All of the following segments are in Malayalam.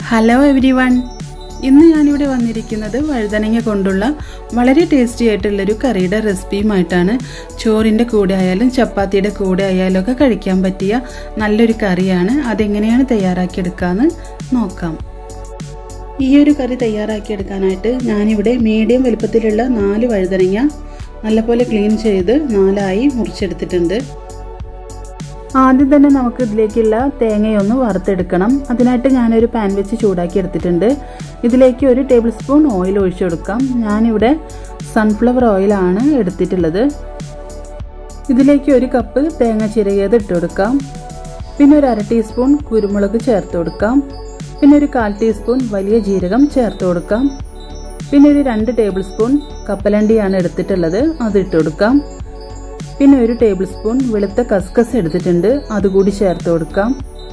ഹലോ എവരി വൺ ഇന്ന് ഞാനിവിടെ വന്നിരിക്കുന്നത് വഴുതനങ്ങ കൊണ്ടുള്ള വളരെ ടേസ്റ്റി ആയിട്ടുള്ളൊരു കറിയുടെ റെസിപ്പിയുമായിട്ടാണ് ചോറിൻ്റെ കൂടെ ആയാലും ചപ്പാത്തിയുടെ കൂടെ ആയാലും ഒക്കെ കഴിക്കാൻ പറ്റിയ നല്ലൊരു കറിയാണ് അതെങ്ങനെയാണ് തയ്യാറാക്കിയെടുക്കാമെന്ന് നോക്കാം ഈ ഒരു കറി തയ്യാറാക്കിയെടുക്കാനായിട്ട് ഞാനിവിടെ മീഡിയം വലുപ്പത്തിലുള്ള നാല് വഴുതനങ്ങ നല്ലപോലെ ക്ലീൻ ചെയ്ത് നാലായി മുറിച്ചെടുത്തിട്ടുണ്ട് ആദ്യം തന്നെ നമുക്ക് ഇതിലേക്കുള്ള തേങ്ങയൊന്ന് വറുത്തെടുക്കണം അതിനായിട്ട് ഞാനൊരു പാൻ വെച്ച് ചൂടാക്കി എടുത്തിട്ടുണ്ട് ഇതിലേക്ക് ഒരു ടേബിൾ സ്പൂൺ ഓയിൽ ഒഴിച്ചു കൊടുക്കാം ഞാനിവിടെ സൺഫ്ലവർ ഓയിലാണ് എടുത്തിട്ടുള്ളത് ഇതിലേക്ക് ഒരു കപ്പ് തേങ്ങ ചിരകിയത് ഇട്ട് കൊടുക്കാം പിന്നെ ഒരു അര ടീസ്പൂൺ കുരുമുളക് ചേർത്ത് കൊടുക്കാം പിന്നെ ഒരു കാൽ ടീസ്പൂൺ വലിയ ജീരകം ചേർത്ത് കൊടുക്കാം പിന്നെ ഒരു രണ്ട് ടേബിൾ സ്പൂൺ കപ്പലണ്ടിയാണ് എടുത്തിട്ടുള്ളത് അത് ഇട്ട് കൊടുക്കാം പിന്നെ ഒരു ടേബിൾ സ്പൂൺ വെളുത്ത കസ്കസ് എടുത്തിട്ടുണ്ട് അതുകൂടി ചേർത്ത് കൊടുക്കാം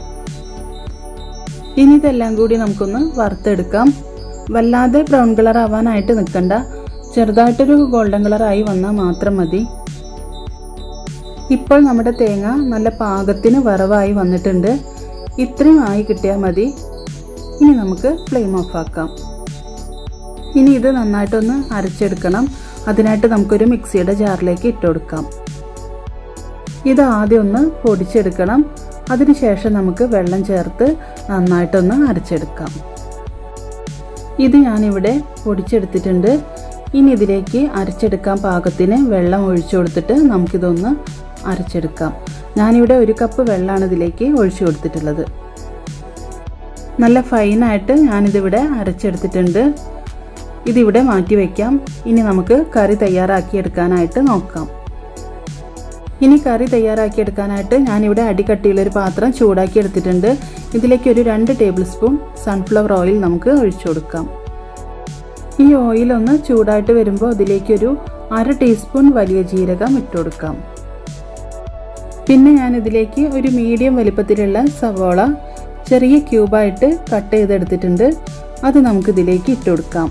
ഇനി ഇതെല്ലാം കൂടി നമുക്കൊന്ന് വറുത്തെടുക്കാം വല്ലാതെ ബ്രൗൺ കളർ ആവാനായിട്ട് നിൽക്കണ്ട ചെറുതായിട്ടൊരു ഗോൾഡൻ കളറായി വന്നാൽ മാത്രം മതി ഇപ്പോൾ നമ്മുടെ തേങ്ങ നല്ല പാകത്തിന് വറവായി വന്നിട്ടുണ്ട് ഇത്രയും ആയി കിട്ടിയാൽ മതി ഇനി നമുക്ക് ഫ്ലെയിം ഓഫ് ആക്കാം ഇനി ഇത് നന്നായിട്ടൊന്ന് അരച്ചെടുക്കണം അതിനായിട്ട് നമുക്കൊരു മിക്സിയുടെ ജാറിലേക്ക് ഇട്ട് കൊടുക്കാം ഇത് ആദ്യം ഒന്ന് പൊടിച്ചെടുക്കണം അതിനുശേഷം നമുക്ക് വെള്ളം ചേർത്ത് നന്നായിട്ടൊന്ന് അരച്ചെടുക്കാം ഇത് ഞാനിവിടെ പൊടിച്ചെടുത്തിട്ടുണ്ട് ഇനി ഇതിലേക്ക് അരച്ചെടുക്കാൻ പാകത്തിന് വെള്ളം ഒഴിച്ചു കൊടുത്തിട്ട് നമുക്കിതൊന്ന് അരച്ചെടുക്കാം ഞാനിവിടെ ഒരു കപ്പ് വെള്ളമാണ് ഇതിലേക്ക് ഒഴിച്ചു കൊടുത്തിട്ടുള്ളത് നല്ല ഫൈനായിട്ട് ഞാനിതിവിടെ അരച്ചെടുത്തിട്ടുണ്ട് ഇതിവിടെ മാറ്റി വയ്ക്കാം ഇനി നമുക്ക് കറി തയ്യാറാക്കിയെടുക്കാനായിട്ട് നോക്കാം ഇനി കറി തയ്യാറാക്കിയെടുക്കാനായിട്ട് ഞാനിവിടെ അടിക്കട്ടിയുള്ളൊരു പാത്രം ചൂടാക്കി എടുത്തിട്ടുണ്ട് ഇതിലേക്ക് ഒരു രണ്ട് ടേബിൾ സ്പൂൺ സൺഫ്ലവർ ഓയിൽ നമുക്ക് ഒഴിച്ചു കൊടുക്കാം ഈ ഓയിൽ ഒന്ന് ചൂടായിട്ട് വരുമ്പോൾ അതിലേക്കൊരു അര ടീസ്പൂൺ വലിയ ജീരകം ഇട്ട് കൊടുക്കാം പിന്നെ ഞാൻ ഇതിലേക്ക് ഒരു മീഡിയം വലിപ്പത്തിലുള്ള സവോള ചെറിയ ക്യൂബായിട്ട് കട്ട് ചെയ്തെടുത്തിട്ടുണ്ട് അത് നമുക്ക് ഇതിലേക്ക് ഇട്ട് കൊടുക്കാം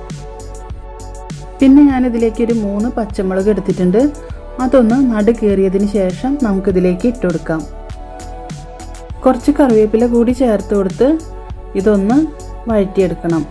പിന്നെ ഞാൻ ഇതിലേക്ക് ഒരു മൂന്ന് പച്ചമുളക് എടുത്തിട്ടുണ്ട് അതൊന്ന് നടു കീറിയതിന് ശേഷം നമുക്കിതിലേക്ക് ഇട്ട് കൊടുക്കാം കുറച്ച് കറിവേപ്പില കൂടി ചേർത്ത് കൊടുത്ത് ഇതൊന്ന് വഴറ്റിയെടുക്കണം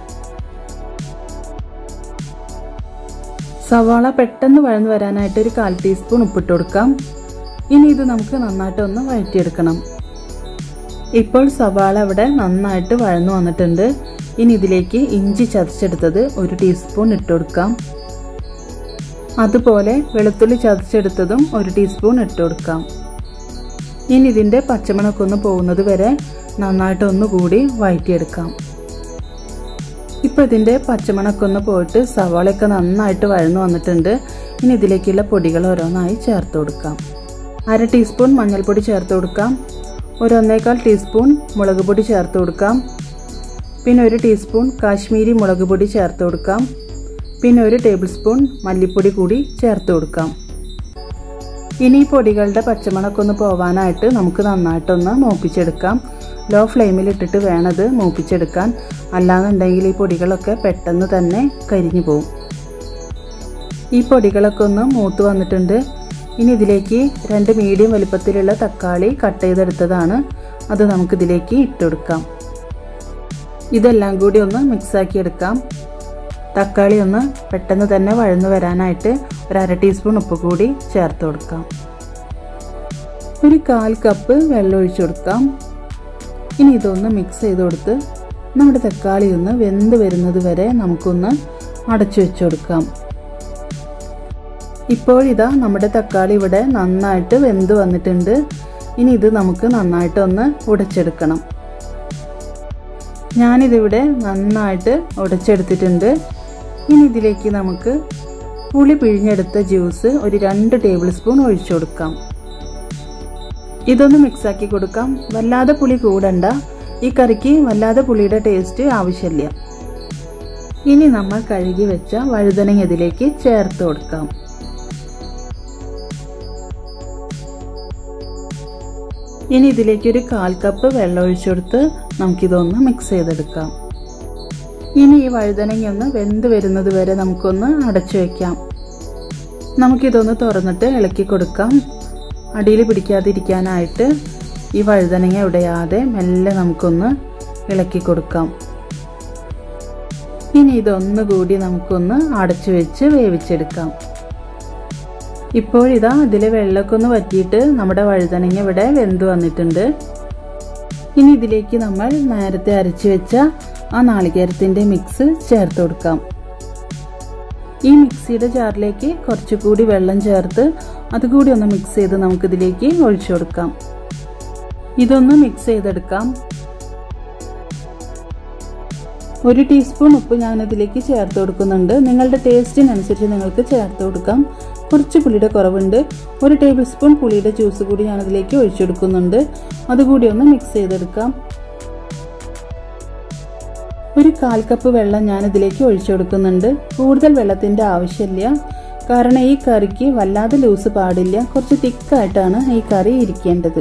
സവാള പെട്ടെന്ന് വഴന്നു വരാനായിട്ട് ഒരു കാൽ ടീസ്പൂൺ ഉപ്പിട്ട് കൊടുക്കാം ഇനി ഇത് നമുക്ക് നന്നായിട്ട് ഒന്ന് വഴറ്റിയെടുക്കണം ഇപ്പോൾ സവാള ഇവിടെ നന്നായിട്ട് വഴന്നു വന്നിട്ടുണ്ട് ഇനി ഇതിലേക്ക് ഇഞ്ചി ചതച്ചെടുത്തത് ഒരു ടീസ്പൂൺ ഇട്ട് കൊടുക്കാം അതുപോലെ വെളുത്തുള്ളി ചതച്ചെടുത്തതും ഒരു ടീസ്പൂൺ ഇട്ട് കൊടുക്കാം ഇനി ഇതിൻ്റെ പച്ചമണമൊക്കെ ഒന്ന് പോകുന്നത് വരെ നന്നായിട്ട് ഒന്നുകൂടി വഴറ്റിയെടുക്കാം ഇപ്പോൾ ഇതിൻ്റെ പച്ചമണമൊക്കെ ഒന്ന് പോയിട്ട് സവാളയൊക്കെ നന്നായിട്ട് വഴന്നു വന്നിട്ടുണ്ട് ഇനി ഇതിലേക്കുള്ള പൊടികൾ ഓരോന്നായി ചേർത്ത് കൊടുക്കാം അര ടീസ്പൂൺ മഞ്ഞൾപ്പൊടി ചേർത്ത് കൊടുക്കാം ഒരു ഒന്നേകാൽ ടീസ്പൂൺ മുളക് പൊടി ചേർത്ത് കൊടുക്കാം പിന്നെ ഒരു ടീസ്പൂൺ കാശ്മീരി മുളക് പൊടി ചേർത്ത് കൊടുക്കാം പിന്നെ ഒരു ടേബിൾ സ്പൂൺ മല്ലിപ്പൊടി കൂടി ചേർത്ത് കൊടുക്കാം ഇനി ഈ പൊടികളുടെ പച്ചമണമൊക്കെ ഒന്ന് പോവാനായിട്ട് നമുക്ക് നന്നായിട്ടൊന്ന് മൂപ്പിച്ചെടുക്കാം ലോ ഫ്ലെയിമിൽ ഇട്ടിട്ട് വേണത് മൂപ്പിച്ചെടുക്കാൻ അല്ലാന്നുണ്ടെങ്കിൽ ഈ പൊടികളൊക്കെ പെട്ടെന്ന് തന്നെ കരിഞ്ഞു പോകും ഈ പൊടികളൊക്കെ ഒന്ന് മൂത്ത് വന്നിട്ടുണ്ട് ഇനി ഇതിലേക്ക് രണ്ട് മീഡിയം വലുപ്പത്തിലുള്ള തക്കാളി കട്ട് ചെയ്തെടുത്തതാണ് അത് നമുക്കിതിലേക്ക് ഇട്ടുകൊടുക്കാം ഇതെല്ലാം കൂടി ഒന്ന് മിക്സാക്കി എടുക്കാം തക്കാളി ഒന്ന് പെട്ടെന്ന് തന്നെ വഴന്നു വരാനായിട്ട് ഒരു അര ടീസ്പൂൺ ഉപ്പ് കൂടി ചേർത്ത് കൊടുക്കാം ഒരു കാൽ കപ്പ് വെള്ളം ഒഴിച്ചു കൊടുക്കാം ഇനി ഇതൊന്ന് മിക്സ് ചെയ്ത് കൊടുത്ത് നമ്മുടെ തക്കാളി ഒന്ന് വെന്ത് വരുന്നത് വരെ നമുക്കൊന്ന് അടച്ചു വെച്ച് കൊടുക്കാം ഇപ്പോൾ ഇതാ നമ്മുടെ തക്കാളി ഇവിടെ നന്നായിട്ട് വെന്ത് വന്നിട്ടുണ്ട് ഇനി ഇത് നമുക്ക് നന്നായിട്ട് ഒന്ന് ഉടച്ചെടുക്കണം ഞാനിതിവിടെ നന്നായിട്ട് ഉടച്ചെടുത്തിട്ടുണ്ട് ഇനി ഇതിലേക്ക് നമുക്ക് പുളി പിഴിഞ്ഞെടുത്ത ജ്യൂസ് ഒരു രണ്ട് ടേബിൾ സ്പൂൺ ഒഴിച്ചു കൊടുക്കാം ഇതൊന്ന് മിക്സാക്കി കൊടുക്കാം വല്ലാതെ പുളി കൂടണ്ട ഈ കറിക്ക് വല്ലാതെ പുളിയുടെ ടേസ്റ്റ് ആവശ്യമില്ല ഇനി നമ്മൾ കഴുകി വെച്ച വഴുതനങ്ങ ഇതിലേക്ക് ചേർത്ത് കൊടുക്കാം ഇനി ഇതിലേക്ക് ഒരു കാൽ കപ്പ് വെള്ളം ഒഴിച്ചെടുത്ത് നമുക്കിതൊന്ന് മിക്സ് ചെയ്തെടുക്കാം ഇനി ഈ വഴുതനങ്ങ ഒന്ന് വെന്ത് വരുന്നത് വരെ നമുക്കൊന്ന് അടച്ചു വയ്ക്കാം നമുക്കിതൊന്ന് തുറന്നിട്ട് ഇളക്കി കൊടുക്കാം അടിയിൽ പിടിക്കാതിരിക്കാനായിട്ട് ഈ വഴുതനങ്ങ ഉടയാതെ മെല്ലെ നമുക്കൊന്ന് ഇളക്കി കൊടുക്കാം ഇനി ഇതൊന്നുകൂടി നമുക്കൊന്ന് അടച്ചു വെച്ച് വേവിച്ചെടുക്കാം ഇപ്പോഴിതാ ഇതിൽ വെള്ളമൊക്കെ ഒന്ന് വറ്റിയിട്ട് നമ്മുടെ വഴുതനങ്ങ ഇവിടെ വെന്ത് വന്നിട്ടുണ്ട് ഇനി ഇതിലേക്ക് നമ്മൾ നേരത്തെ അരച്ചു വെച്ച ആ നാളികേരത്തിൻ്റെ മിക്സ് ചേർത്ത് കൊടുക്കാം ഈ മിക്സിയുടെ ജാറിലേക്ക് കുറച്ചുകൂടി വെള്ളം ചേർത്ത് അതുകൂടി ഒന്ന് മിക്സ് ചെയ്ത് നമുക്കിതിലേക്ക് ഒഴിച്ചു കൊടുക്കാം ഇതൊന്ന് മിക്സ് ചെയ്തെടുക്കാം ഒരു ടീസ്പൂൺ ഉപ്പ് ഞാനിതിലേക്ക് ചേർത്ത് കൊടുക്കുന്നുണ്ട് നിങ്ങളുടെ ടേസ്റ്റിനനുസരിച്ച് നിങ്ങൾക്ക് ചേർത്ത് കൊടുക്കാം കുറച്ച് പുളിയുടെ കുറവുണ്ട് ഒരു ടേബിൾ സ്പൂൺ പുളിയുടെ ജ്യൂസ് കൂടി ഞാനതിലേക്ക് ഒഴിച്ചെടുക്കുന്നുണ്ട് അതുകൂടി ഒന്ന് മിക്സ് ചെയ്തെടുക്കാം ഒരു കാൽ കപ്പ് വെള്ളം ഞാൻ ഇതിലേക്ക് ഒഴിച്ചു കൊടുക്കുന്നുണ്ട് കൂടുതൽ വെള്ളത്തിൻ്റെ ആവശ്യമില്ല കാരണം ഈ കറിക്ക് വല്ലാതെ ലൂസ് പാടില്ല കുറച്ച് തിക്കായിട്ടാണ് ഈ കറി ഇരിക്കേണ്ടത്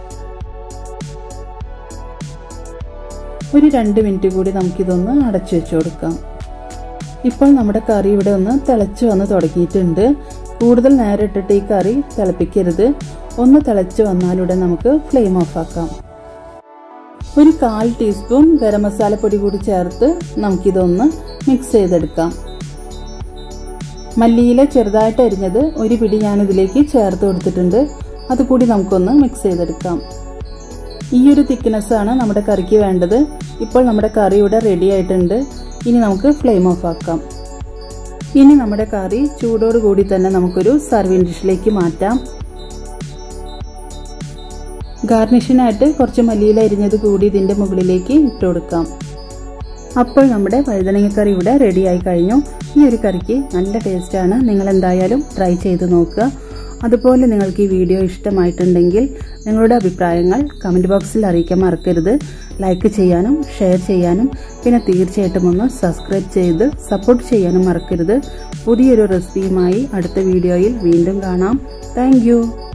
ഒരു രണ്ട് മിനിറ്റ് കൂടി നമുക്കിതൊന്ന് അടച്ചു വെച്ച് കൊടുക്കാം ഇപ്പോൾ നമ്മുടെ കറി ഇവിടെ ഒന്ന് തിളച്ച് വന്ന് തുടങ്ങിയിട്ടുണ്ട് കൂടുതൽ നേരം ഇട്ടിട്ട് ഈ കറി തിളപ്പിക്കരുത് ഒന്ന് തിളച്ച് വന്നാലുടൻ നമുക്ക് ഫ്ലെയിം ഓഫ് ആക്കാം ഒരു കാൽ ടീസ്പൂൺ ഗരം മസാലപ്പൊടി കൂടി ചേർത്ത് നമുക്കിതൊന്ന് മിക്സ് ചെയ്തെടുക്കാം മല്ലിയില ചെറുതായിട്ട് അരിഞ്ഞത് ഒരു പിടി ഞാനിതിലേക്ക് ചേർത്ത് കൊടുത്തിട്ടുണ്ട് അതുകൂടി നമുക്കൊന്ന് മിക്സ് ചെയ്തെടുക്കാം ഈ ഒരു തിക്നെസ്സാണ് നമ്മുടെ കറിക്ക് വേണ്ടത് ഇപ്പോൾ നമ്മുടെ കറി ഇവിടെ റെഡി ആയിട്ടുണ്ട് ഇനി നമുക്ക് ഫ്ലെയിം ഓഫ് ആക്കാം ഇനി നമ്മുടെ കറി ചൂടോട് കൂടി തന്നെ നമുക്കൊരു സർവിങ് ഡിഷിലേക്ക് മാറ്റാം ഗാർണിഷിനായിട്ട് കുറച്ച് മല്ലിയില അരിഞ്ഞത് കൂടി ഇതിൻ്റെ മുകളിലേക്ക് ഇട്ട് കൊടുക്കാം അപ്പോൾ നമ്മുടെ വഴുതനങ്ങക്കറി ഇവിടെ റെഡിയായി കഴിഞ്ഞു ഈ ഒരു കറിക്ക് നല്ല ടേസ്റ്റാണ് നിങ്ങൾ എന്തായാലും ട്രൈ ചെയ്ത് നോക്കുക അതുപോലെ നിങ്ങൾക്ക് ഈ വീഡിയോ ഇഷ്ടമായിട്ടുണ്ടെങ്കിൽ നിങ്ങളുടെ അഭിപ്രായങ്ങൾ കമൻറ്റ് ബോക്സിൽ അറിയിക്കാൻ മറക്കരുത് ലൈക്ക് ചെയ്യാനും ഷെയർ ചെയ്യാനും പിന്നെ തീർച്ചയായിട്ടും ഒന്ന് സബ്സ്ക്രൈബ് ചെയ്ത് സപ്പോർട്ട് ചെയ്യാനും മറക്കരുത് പുതിയൊരു റെസിപ്പിയുമായി അടുത്ത വീഡിയോയിൽ വീണ്ടും കാണാം താങ്ക്